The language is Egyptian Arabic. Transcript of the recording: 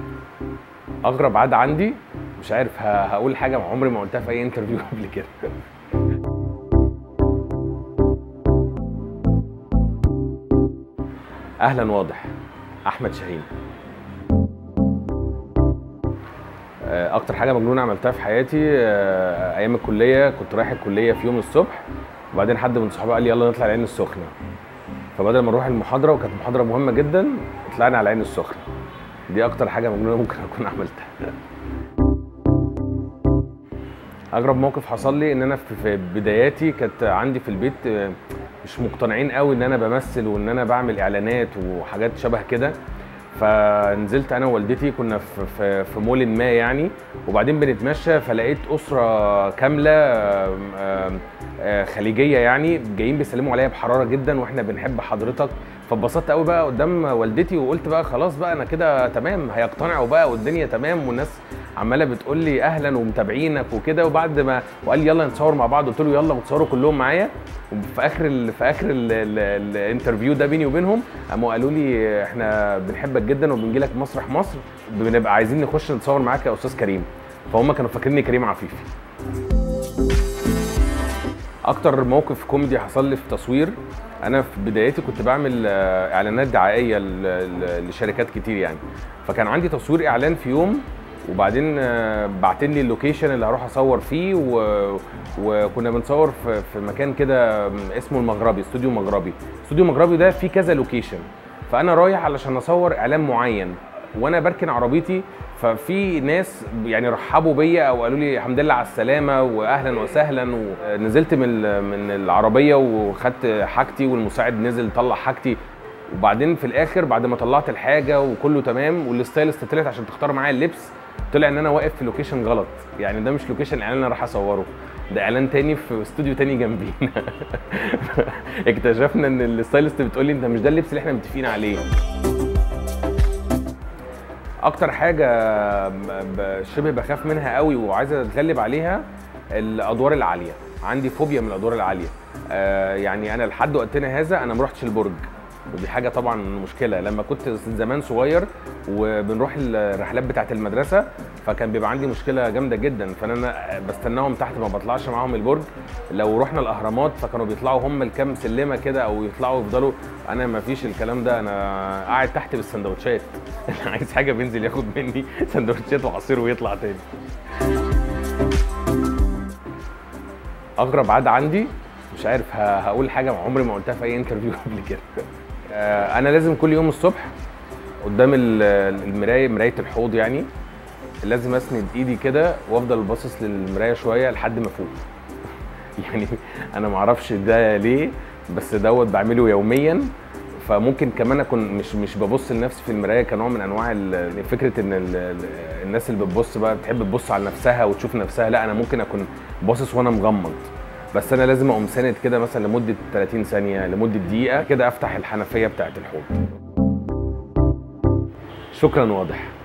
اغرب عاده عندي مش عارف ه- هقول حاجه عمري ما قلتها في اي انترفيو قبل كده اهلا واضح احمد شاهين آه، اكتر حاجه مجنونه عملتها في حياتي آه، ايام الكليه كنت رايح الكليه في يوم الصبح وبعدين حد من صحابي قال لي يلا نطلع العين السخنه فبدل ما نروح المحاضره وكانت محاضره مهمه جدا طلعنا على العين السخنه دي اكتر حاجه مجنونه ممكن اكون عملتها اغرب موقف حصل لي ان انا في في بداياتي كانت عندي في البيت آه، مش مقتنعين قوي ان انا بمثل وان انا بعمل اعلانات وحاجات شبه كده فنزلت انا ووالدتي كنا في في, في مول ما يعني وبعدين بنتمشى فلقيت اسره كامله آم، آم، آه، خليجيه يعني جايين بيسلموا عليا بحراره جدا واحنا بنحب حضرتك فاتبسطت قوي بقى قدام والدتي وقلت بقى خلاص بقى انا كده تمام هيقتنعوا بقى والدنيا تمام والناس عماله بتقول لي اهلا ومتابعينك وكده وبعد ما وقال لي يلا نتصور مع بعض قلت له يلا وتصوروا كلهم معايا وفي اخر ال... في اخر ال... ال... الانترفيو ده بيني وبينهم قاموا قالوا لي احنا بنحبك جدا وبنجي لك مسرح مصر بنبقى عايزين نخش نتصور معاك يا استاذ كريم فهم كانوا فاكريني كريم عفيفي اكتر موقف كوميدي حصل لي في تصوير انا في بدايتي كنت بعمل آه، اعلانات دعائيه ل- ل- لشركات كتير يعني فكان عندي تصوير اعلان في يوم وبعدين آه، بعتين لي اللوكيشن اللي هروح اصور فيه و... وكنا بنصور في, في مكان كده اسمه المغربي استوديو مغربي استوديو مغربي ده فيه كذا لوكيشن فانا رايح علشان اصور اعلان معين وانا بركن عربيتي ففي ناس يعني رحبوا بيا او قالوا لي الحمد لله على السلامه واهلا وسهلا ونزلت من ال- من العربيه وخدت حاجتي والمساعد نزل طلع حاجتي وبعدين في الاخر بعد ما طلعت الحاجه وكله تمام والستايلست طلعت عشان تختار معايا اللبس طلع ان انا واقف في لوكيشن غلط يعني ده مش لوكيشن الاعلان اللي انا راح اصوره ده اعلان تاني في استوديو تاني جنبينا اكتشفنا ان الستايلست بتقول لي انت مش ده اللبس اللي احنا متفقين عليه اكتر حاجه ب- ب- شبه بخاف منها قوي وعايز اتغلب عليها الادوار العاليه عندي فوبيا من الادوار العاليه آه يعني انا لحد وقتنا هذا انا ما رحتش البرج ودي حاجه طبعا مشكله لما كنت زمان صغير وبنروح الرحلات بتاعه المدرسه فكان بيبقى عندي مشكله جامده جدا فانا أنا بستناهم تحت ما بطلعش معاهم البرج لو رحنا الاهرامات فكانوا بيطلعوا هم الكام سلمه كده او يطلعوا يفضلوا انا ما فيش الكلام ده انا قاعد تحت بالسندوتشات انا عايز حاجه بينزل ياخد مني سندوتشات وعصير ويطلع تاني اغرب عاده عندي مش عارف ه- هقول حاجه عمري ما قلتها في اي انترفيو قبل كده آه، انا لازم كل يوم الصبح قدام ال- المرايه مرايه الحوض يعني لازم اسند ايدي كده وافضل باصص للمرايه شويه لحد ما افوق يعني انا ما اعرفش ده ليه بس دوت بعمله يوميا فممكن كمان اكون مش مش ببص لنفسي في المرايه كنوع من انواع ال- فكره ان ال- ال- الناس اللي بتبص بقى بتحب تبص على نفسها وتشوف نفسها لا انا ممكن اكون باصص وانا مغمض بس انا لازم اقوم ساند كده مثلا لمده 30 ثانيه لمده دقيقه كده افتح الحنفيه بتاعه الحوض شكرا واضح